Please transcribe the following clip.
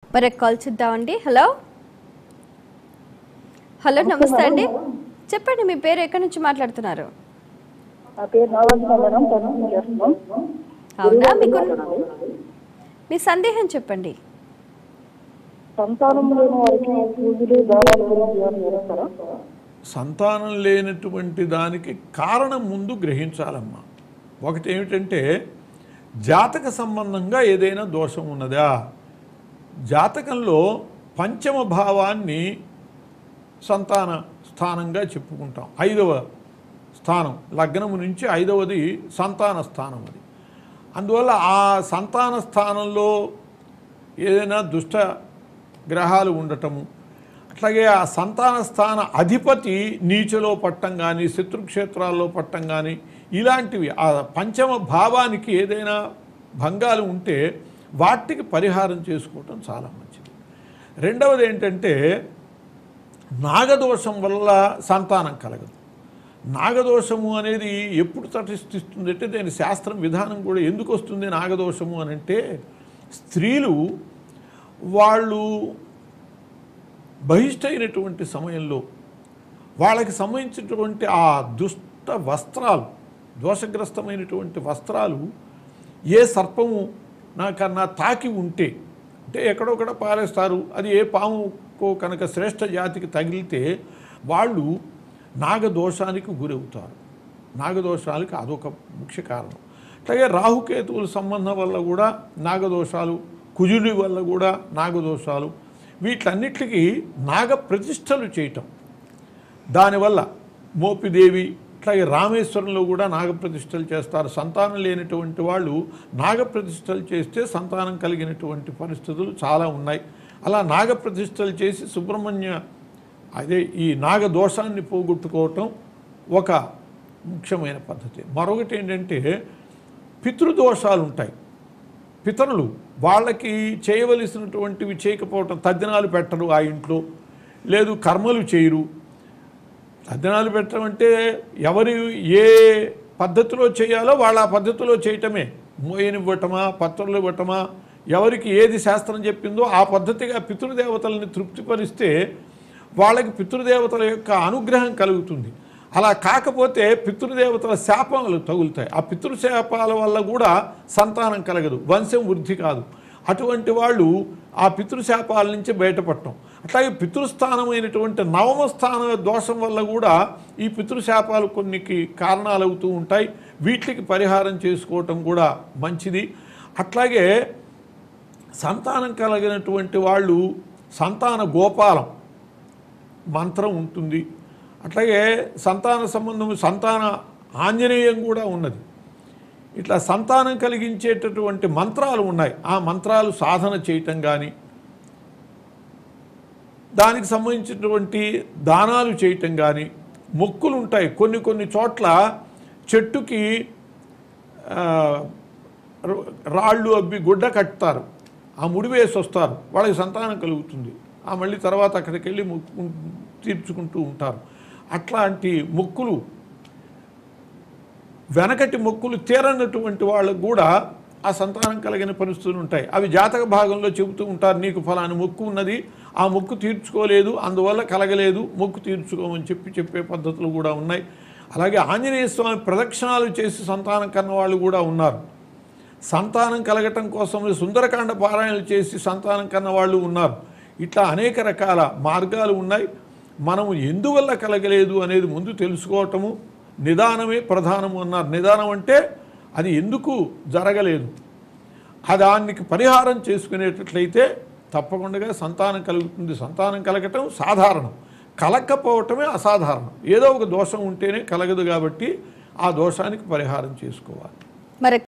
మరి కాల్ చూద్దామండి hello hello నమస్తే అండి చెప్పండి మీ పేరు ఎక్కడి నుంచి మాట్లాడుతున్నారు నా పేరు నాగార్జున మేడం తను చేస్తున్నాం అవునా మీకు మీ సందేహం చెప్పండి సంతానం లేని వారికి పూజలు దానాల గురించి ఏమైనా చేస్తారా సంతానం లేనటువంటి దానికి కారణం ముందు గ్రహించాలమ్మా ఒకటి ఏమిటంటే జాతక సంబంధంగా ఏదైనా దోషం ఉన్నదా జాతకంలో పంచమ భావాన్ని సంతాన స్థానంగా చెప్పుకుంటాం ఐదవ స్థానం లగ్నము నుంచి ఐదవది సంతాన స్థానం అది అందువల్ల ఆ సంతాన స్థానంలో ఏదైనా దుష్ట గ్రహాలు ఉండటము అట్లాగే ఆ సంతాన స్థాన అధిపతి నీచలో పట్టం కానీ శత్రుక్షేత్రాల్లో పట్టం కానీ ఇలాంటివి ఆ పంచమ భావానికి ఏదైనా భంగాలు ఉంటే వాటికి పరిహారం చేసుకోవటం చాలా మంచిది రెండవది ఏంటంటే నాగదోషం వల్ల సంతానం కలగదు నాగదోషము అనేది ఎప్పుడు తటిస్తుంది అంటే దాని శాస్త్రం విధానం కూడా ఎందుకు వస్తుంది నాగదోషము అని అంటే స్త్రీలు వాళ్ళు బహిష్టైనటువంటి సమయంలో వాళ్ళకి సంబంధించినటువంటి ఆ దుష్ట వస్త్రాలు దోషగ్రస్తమైనటువంటి వస్త్రాలు ఏ సర్పము నాకన్నా తాకి ఉంటే అంటే ఎక్కడొక్కడ పారేస్తారు అది ఏ పాముకో కనుక శ్రేష్ఠ జాతికి తగిలితే వాళ్ళు నాగదోషానికి గురవుతారు నాగదోషాలకి అదొక ముఖ్య కారణం అట్లాగే రాహుకేతువుల సంబంధం వల్ల కూడా నాగదోషాలు కుజుడి వల్ల కూడా నాగదోషాలు వీటన్నిటికీ నాగ ప్రతిష్టలు చేయటం దానివల్ల మోపిదేవి అట్లాగే రామేశ్వరంలో కూడా నాగప్రతిష్టలు చేస్తారు సంతానం లేనటువంటి వాళ్ళు నాగప్రతిష్టలు చేస్తే సంతానం కలిగినటువంటి పరిస్థితులు చాలా ఉన్నాయి అలా నాగప్రతిష్టలు చేసి సుబ్రహ్మణ్య అదే ఈ నాగదోషాన్ని పోగొట్టుకోవటం ఒక ముఖ్యమైన పద్ధతి మరొకటి ఏంటంటే పితృదోషాలు ఉంటాయి పితరులు వాళ్ళకి చేయవలసినటువంటివి చేయకపోవటం తద్దినాలు పెట్టరు ఆ ఇంట్లో లేదు కర్మలు చేయరు తద్దినాలు పెట్టడం అంటే ఎవరు ఏ పద్ధతిలో చేయాలో వాళ్ళ ఆ పద్ధతిలో చేయటమే మోయనివ్వటమా పత్రులు ఇవ్వటమా ఎవరికి ఏది శాస్త్రం చెప్పిందో ఆ పద్ధతిగా పితృదేవతల్ని తృప్తిపరిస్తే వాళ్ళకి పితృదేవతల యొక్క అనుగ్రహం కలుగుతుంది అలా కాకపోతే పితృదేవతల శాపాలు తగులుతాయి ఆ పితృశాపాల వల్ల కూడా సంతానం కలగదు వంశం వృద్ధి కాదు అటువంటి వాళ్ళు ఆ పితృశాపాల నుంచి బయటపడటం అట్లాగే పితృస్థానమైనటువంటి నవమ స్థాన దోషం వల్ల కూడా ఈ పితృశాపాలు కొన్నికి కారణాలు అవుతూ ఉంటాయి వీటికి పరిహారం చేసుకోవటం కూడా మంచిది అట్లాగే సంతానం కలిగినటువంటి వాళ్ళు సంతాన గోపాలం మంత్రం ఉంటుంది అట్లాగే సంతాన సంబంధం సంతాన ఆంజనేయం కూడా ఉన్నది ఇట్లా సంతానం కలిగించేటటువంటి మంత్రాలు ఉన్నాయి ఆ మంత్రాలు సాధన చేయటం కానీ దానికి సంబంధించినటువంటి దానాలు చేయటం కానీ మొక్కులు ఉంటాయి కొన్ని కొన్ని చోట్ల చెట్టుకి ఆ, ర- రాళ్ళు అబ్బి గుడ్డ కట్టుతారు ఆ ముడి వేసి వస్తారు వాళ్ళకి సంతానం కలుగుతుంది ఆ మళ్ళీ తర్వాత అక్కడికి వెళ్ళి మొక్కు తీర్చుకుంటూ ఉంటారు అట్లాంటి మొక్కులు వెనకటి మొక్కులు తీరనటువంటి వాళ్ళకు కూడా ఆ సంతానం కలిగిన పరిస్థితులు ఉంటాయి అవి జాతక భాగంలో చెబుతూ ఉంటారు నీకు ఫలాని మొక్కు ఉన్నది ఆ మొక్కు తీర్చుకోలేదు అందువల్ల కలగలేదు మొక్కు తీర్చుకోమని చెప్పి చెప్పే పద్ధతులు కూడా ఉన్నాయి అలాగే ఆంజనేయ స్వామి ప్రదక్షిణాలు చేసి సంతానం కన్న వాళ్ళు కూడా ఉన్నారు సంతానం కలగటం కోసం సుందరకాండ పారాయణలు చేసి సంతానం కన్న వాళ్ళు ఉన్నారు ఇట్లా అనేక రకాల మార్గాలు ఉన్నాయి మనము ఎందువల్ల కలగలేదు అనేది ముందు తెలుసుకోవటము నిదానమే ప్రధానము అన్నారు నిదానం అంటే అది ఎందుకు జరగలేదు ఆ దానికి పరిహారం చేసుకునేటట్లయితే తప్పకుండా సంతానం కలుగుతుంది సంతానం కలగటం సాధారణం కలగకపోవటమే అసాధారణం ఏదో ఒక దోషం ఉంటేనే కలగదు కాబట్టి ఆ దోషానికి పరిహారం చేసుకోవాలి మరి